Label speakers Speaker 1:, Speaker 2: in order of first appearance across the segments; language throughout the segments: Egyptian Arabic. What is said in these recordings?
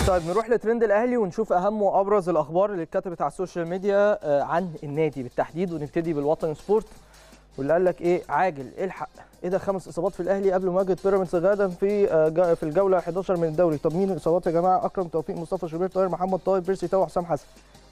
Speaker 1: طيب نروح لترند الاهلي ونشوف اهم وابرز الاخبار اللي اتكتبت على السوشيال ميديا آه، عن النادي بالتحديد ونبتدي بالوطن سبورت واللي قال لك ايه عاجل الحق ايه ده خمس اصابات في الاهلي قبل مواجهه بيراميدز غدا في آه، جا- في الجوله 11 من الدوري طب مين الاصابات يا جماعه اكرم توفيق مصطفى شوبير طاهر محمد طاهر بيرسي تاو حسام حسن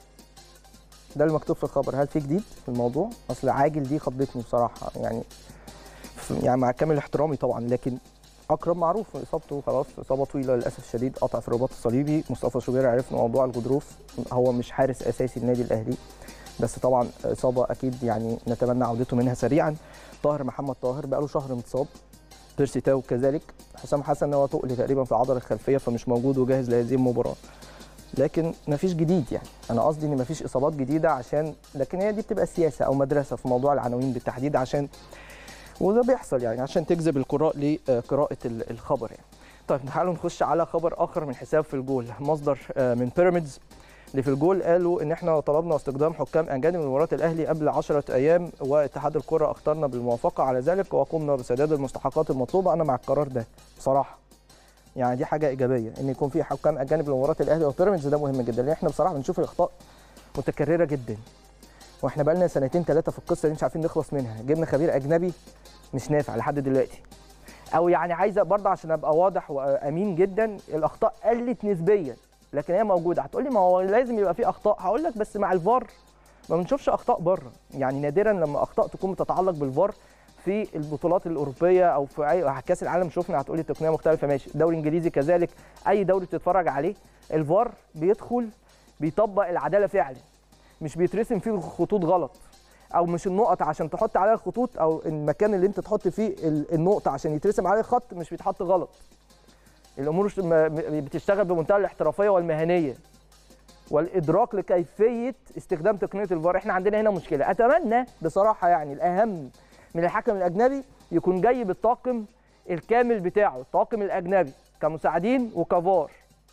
Speaker 1: ده المكتوب في الخبر هل في جديد في الموضوع اصل عاجل دي خضتني بصراحه يعني ف- يعني مع كامل احترامي طبعا لكن اكرم معروف اصابته خلاص اصابه طويله للاسف الشديد قطع في الرباط الصليبي مصطفى شوبير عرفنا موضوع الغضروف هو مش حارس اساسي النادي الاهلي بس طبعا اصابه اكيد يعني نتمنى عودته منها سريعا طاهر محمد طاهر بقى له شهر متصاب بيرسي تاو كذلك حسام حسن هو تقل تقريبا في العضله الخلفيه فمش موجود وجاهز لهذه المباراه لكن مفيش جديد يعني انا قصدي ان مفيش اصابات جديده عشان لكن هي دي بتبقى سياسه او مدرسه في موضوع العناوين بالتحديد عشان وده بيحصل يعني عشان تجذب القراء لقراءه ال- الخبر يعني طيب تعالوا نخش على خبر اخر من حساب في الجول مصدر آه، من بيراميدز اللي في الجول قالوا ان احنا طلبنا استخدام حكام اجانب من مباراه الاهلي قبل 10 ايام واتحاد الكره اخترنا بالموافقه على ذلك وقمنا بسداد المستحقات المطلوبه انا مع القرار ده بصراحه يعني دي حاجه ايجابيه ان يكون في حكام اجانب لمباراه الاهلي وبيراميدز ده مهم جدا لان احنا بصراحه بنشوف الاخطاء متكرره جدا واحنا بقى لنا سنتين ثلاثه في القصه دي مش عارفين نخلص منها جبنا خبير اجنبي مش نافع لحد دلوقتي او يعني عايزه برضه عشان ابقى واضح وامين جدا الاخطاء قلت نسبيا لكن هي موجوده هتقولي ما هو لازم يبقى في اخطاء هقول لك بس مع الفار ما بنشوفش اخطاء بره يعني نادرا لما اخطاء تكون بتتعلق بالفار في البطولات الاوروبيه او في اي كاس العالم شفنا هتقولي تقنيه مختلفه ماشي الدوري الانجليزي كذلك اي دوري بتتفرج عليه الفار بيدخل بيطبق العداله فعلا مش بيترسم فيه الخطوط غلط او مش النقط عشان تحط عليها الخطوط او المكان اللي انت تحط فيه ال- النقطه عشان يترسم عليه خط مش بيتحط غلط الامور مش- م- م- بتشتغل بمنتهى الاحترافيه والمهنيه والادراك لكيفيه استخدام تقنيه الفار احنا عندنا هنا مشكله اتمنى بصراحه يعني الاهم من الحكم الاجنبي يكون جاي بالطاقم الكامل بتاعه الطاقم الاجنبي كمساعدين وكفار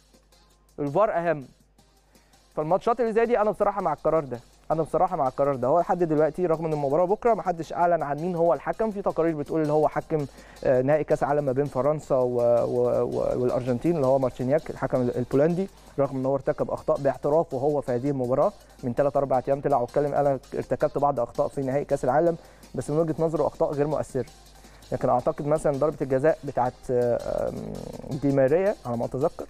Speaker 1: الفار اهم فالماتشات اللي زي دي انا بصراحه مع القرار ده انا بصراحه مع القرار ده هو لحد دلوقتي رغم ان المباراه بكره ما حدش اعلن عن مين هو الحكم في تقارير بتقول اللي هو حكم آه، نهائي كاس عالم ما بين فرنسا و... و... و... والارجنتين اللي هو مارتشينياك الحكم البولندي رغم ان هو ارتكب اخطاء باعترافه هو في هذه المباراه من ثلاث اربع ايام طلع واتكلم انا ارتكبت بعض اخطاء في نهائي كاس العالم بس من وجهه نظره اخطاء غير مؤثره لكن اعتقد مثلا ضربه الجزاء بتاعت آه، آم، دي ماريا على ما اتذكر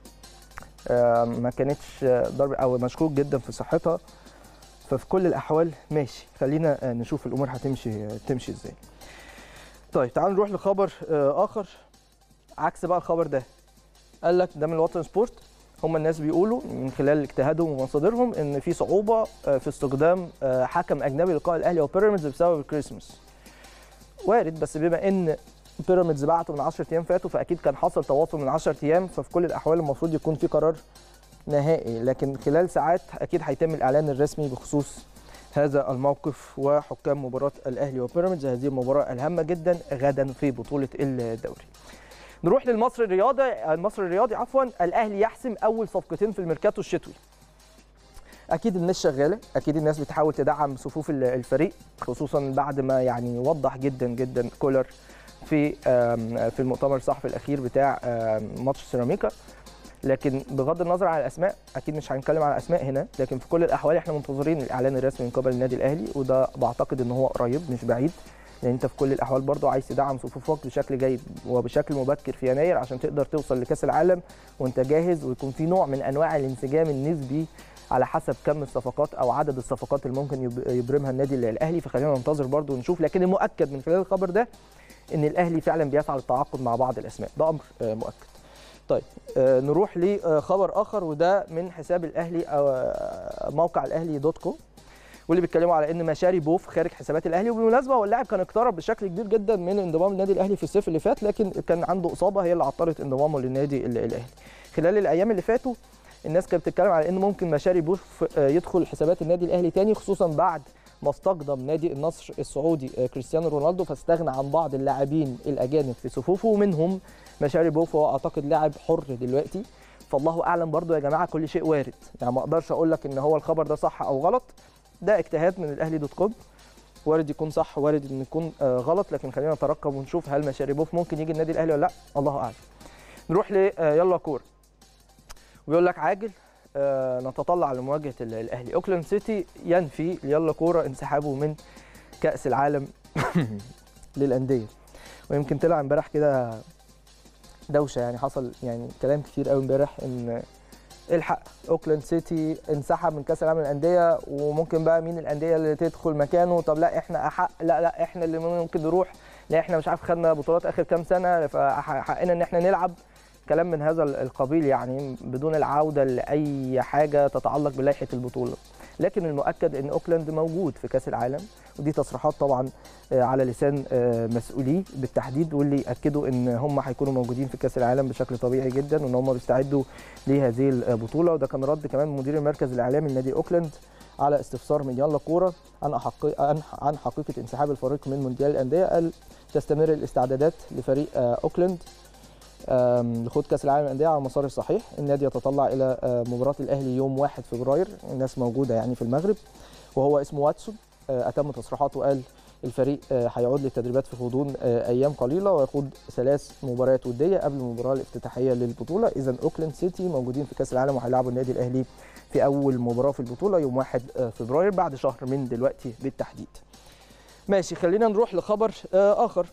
Speaker 1: آه، ما كانتش آه، ضربه او مشكوك جدا في صحتها ففي كل الاحوال ماشي خلينا آه، نشوف الامور هتمشي تمشي ازاي طيب تعالوا نروح لخبر آه، اخر عكس بقى الخبر ده قال لك ده من الوطن سبورت هم الناس بيقولوا من خلال اجتهادهم ومصادرهم ان في صعوبه آه، في استخدام آه، حكم اجنبي لقاء الاهلي وبيراميدز بسبب الكريسماس وارد بس بما ان بيراميدز بعته من 10 ايام فاتوا فاكيد كان حصل تواصل من 10 ايام ففي كل الاحوال المفروض يكون في قرار نهائي لكن خلال ساعات اكيد هيتم الاعلان الرسمي بخصوص هذا الموقف وحكام مباراه الاهلي وبيراميدز هذه المباراه الهامه جدا غدا في بطوله الدوري نروح للمصري الرياضي المصري الرياضي عفوا الاهلي يحسم اول صفقتين في الميركاتو الشتوي اكيد الناس شغاله اكيد الناس بتحاول تدعم صفوف ال- الفريق خصوصا بعد ما يعني وضح جدا جدا كولر في آم، في المؤتمر الصحفي الاخير بتاع آم، ماتش سيراميكا لكن بغض النظر عن الاسماء اكيد مش هنتكلم على اسماء هنا لكن في كل الاحوال احنا منتظرين الاعلان الرسمي من قبل النادي الاهلي وده بعتقد ان هو قريب مش بعيد لان انت في كل الاحوال برضو عايز تدعم صفوفك بشكل جيد وبشكل مبكر في يناير عشان تقدر توصل لكاس العالم وانت جاهز ويكون في نوع من انواع الانسجام النسبي على حسب كم الصفقات او عدد الصفقات اللي ممكن يب- يبرمها النادي الاهلي فخلينا ننتظر برضو ونشوف لكن المؤكد من خلال الخبر ده ان الاهلي فعلا بيسعى للتعاقد مع بعض الاسماء ده امر آه، مؤكد طيب آه، نروح لخبر اخر وده من حساب الاهلي أو آه، موقع الاهلي دوت كوم واللي بيتكلموا على ان مشاري بوف خارج حسابات الاهلي وبالمناسبه هو اللاعب كان اقترب بشكل كبير جدا من انضمام النادي الاهلي في الصيف اللي فات لكن كان عنده اصابه هي اللي عطلت انضمامه للنادي ال- الاهلي خلال الايام اللي فاتوا الناس كانت بتتكلم على ان ممكن مشاري بوف آه، يدخل حسابات النادي الاهلي تاني خصوصا بعد ما استقدم نادي النصر السعودي آه، كريستيانو رونالدو فاستغنى عن بعض اللاعبين الاجانب في صفوفه ومنهم مشاري بوف هو اعتقد لاعب حر دلوقتي فالله اعلم برضو يا جماعه كل شيء وارد يعني ما اقدرش اقول لك ان هو الخبر ده صح او غلط ده اجتهاد من الاهلي دوت كوم وارد يكون صح وارد ان يكون آه، غلط لكن خلينا نترقب ونشوف هل مشاري بوف ممكن يجي النادي الاهلي ولا لا الله اعلم نروح ل آه، يلا كوره ويقول لك عاجل آه، نتطلع لمواجهه ال- الاهلي اوكلاند سيتي ينفي يلا كوره انسحابه من كاس العالم للانديه ويمكن طلع امبارح كده دوشه يعني حصل يعني كلام كتير قوي امبارح ان الحق اوكلاند سيتي انسحب من كاس العالم للانديه وممكن بقى مين الانديه اللي تدخل مكانه طب لا احنا احق لا لا احنا اللي ممكن نروح لا احنا مش عارف خدنا بطولات اخر كام سنه فحقنا ان احنا نلعب كلام من هذا القبيل يعني بدون العوده لاي حاجه تتعلق بلائحه البطوله لكن المؤكد ان اوكلاند موجود في كاس العالم ودي تصريحات طبعا آه، على لسان آه، مسؤوليه بالتحديد واللي اكدوا ان هم هيكونوا موجودين في كاس العالم بشكل طبيعي جدا وان هم بيستعدوا لهذه البطوله وده كان رد كمان من مدير المركز الاعلامي لنادي اوكلاند على استفسار من يلا كوره عن أحقي... عن عن حقيقه انسحاب الفريق من مونديال الانديه قال تستمر الاستعدادات لفريق آه، اوكلاند آم، لخوض كاس العالم للانديه على المسار الصحيح النادي يتطلع الى آه، مباراه الاهلي يوم 1 فبراير الناس موجوده يعني في المغرب وهو اسمه واتسون آه، اتم تصريحاته وقال الفريق آه، هيعود للتدريبات في غضون آه، ايام قليله ويخوض ثلاث مباريات وديه قبل المباراه الافتتاحيه للبطوله اذا اوكلاند سيتي موجودين في كاس العالم وهيلعبوا النادي الاهلي في اول مباراه في البطوله يوم 1 آه، فبراير بعد شهر من دلوقتي بالتحديد ماشي خلينا نروح لخبر آه، اخر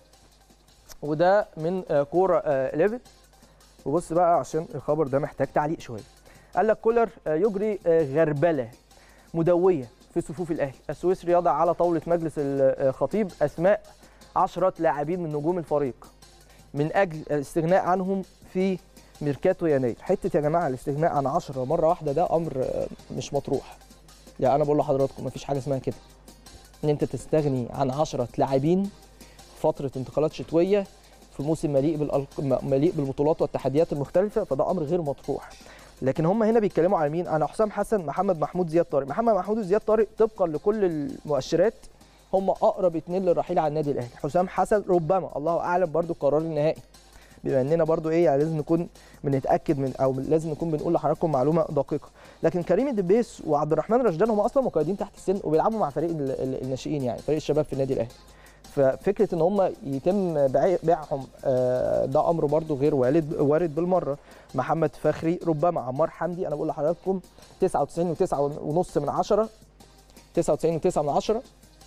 Speaker 1: وده من آه، كوره آه، 11 وبص بقى عشان الخبر ده محتاج تعليق شويه قال لك كولر آه، يجري آه، غربله مدويه في صفوف الاهلي السويسري يضع على طاوله مجلس الخطيب اسماء عشرة لاعبين من نجوم الفريق من اجل الاستغناء عنهم في ميركاتو يناير حته يا جماعه الاستغناء عن 10 مره واحده ده امر آه، مش مطروح يعني انا بقول لحضراتكم مفيش حاجه اسمها كده ان انت تستغني عن 10 لاعبين فتره انتقالات شتويه في موسم مليء بالألق... مليء بالبطولات والتحديات المختلفه فده امر غير مطروح لكن هم هنا بيتكلموا على مين على حسام حسن محمد محمود زياد طارق محمد محمود وزياد طارق طبقا لكل المؤشرات هم اقرب اثنين للرحيل على النادي الاهلي حسام حسن ربما الله اعلم برضو القرار النهائي بما اننا برضو ايه يعني لازم نكون بنتاكد من او لازم نكون بنقول لحضراتكم معلومه دقيقه لكن كريم الدبيس وعبد الرحمن رشدان هم اصلا مقيدين تحت السن وبيلعبوا مع فريق ال- ال- الناشئين يعني فريق الشباب في النادي الاهلي ففكره ان هم يتم بيع- بيعهم آه، ده امر برضو غير وارد وارد بالمره محمد فخري ربما عمار حمدي انا بقول لحضراتكم 99 و9 ونص من 10 99 و9 من 10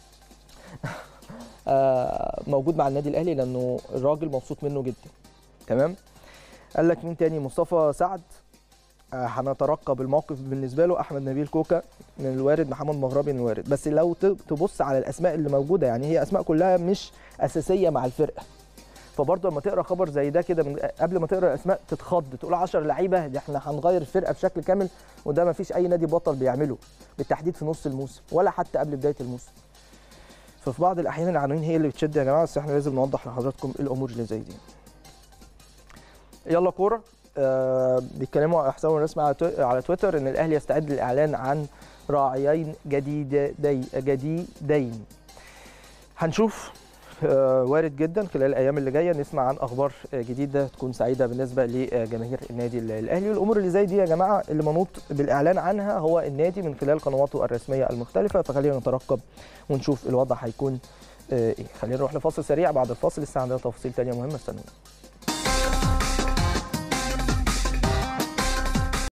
Speaker 1: آه، موجود مع النادي الاهلي لانه الراجل مبسوط منه جدا تمام قال لك مين تاني مصطفى سعد آه، هنترقب الموقف بالنسبه له احمد نبيل كوكا من الوارد محمد مغربي من الوارد بس لو ت- تبص على الاسماء اللي موجوده يعني هي اسماء كلها مش اساسيه مع الفرقه فبرضه لما تقرا خبر زي ده كده من قبل ما تقرا الاسماء تتخض تقول 10 لعيبه دي احنا هنغير الفرقه بشكل كامل وده ما فيش اي نادي بطل بيعمله بالتحديد في نص الموسم ولا حتى قبل بدايه الموسم ففي بعض الاحيان العناوين هي اللي بتشد يا جماعه بس احنا لازم نوضح لحضراتكم الامور اللي زي دي يلا كوره آه بيتكلموا على حسابهم الرسمي على تو- على تويتر ان الاهلي يستعد للاعلان عن راعيين جديدي جديدين هنشوف آه، وارد جدا خلال الايام اللي جايه نسمع عن اخبار آه، جديده تكون سعيده بالنسبه لجماهير النادي ال- الاهلي والامور اللي زي دي يا جماعه اللي منوط بالاعلان عنها هو النادي من خلال قنواته الرسميه المختلفه فخلينا نترقب ونشوف الوضع هيكون آه، ايه خلينا نروح لفاصل سريع بعد الفاصل لسه عندنا تفاصيل تانية مهمه استنونا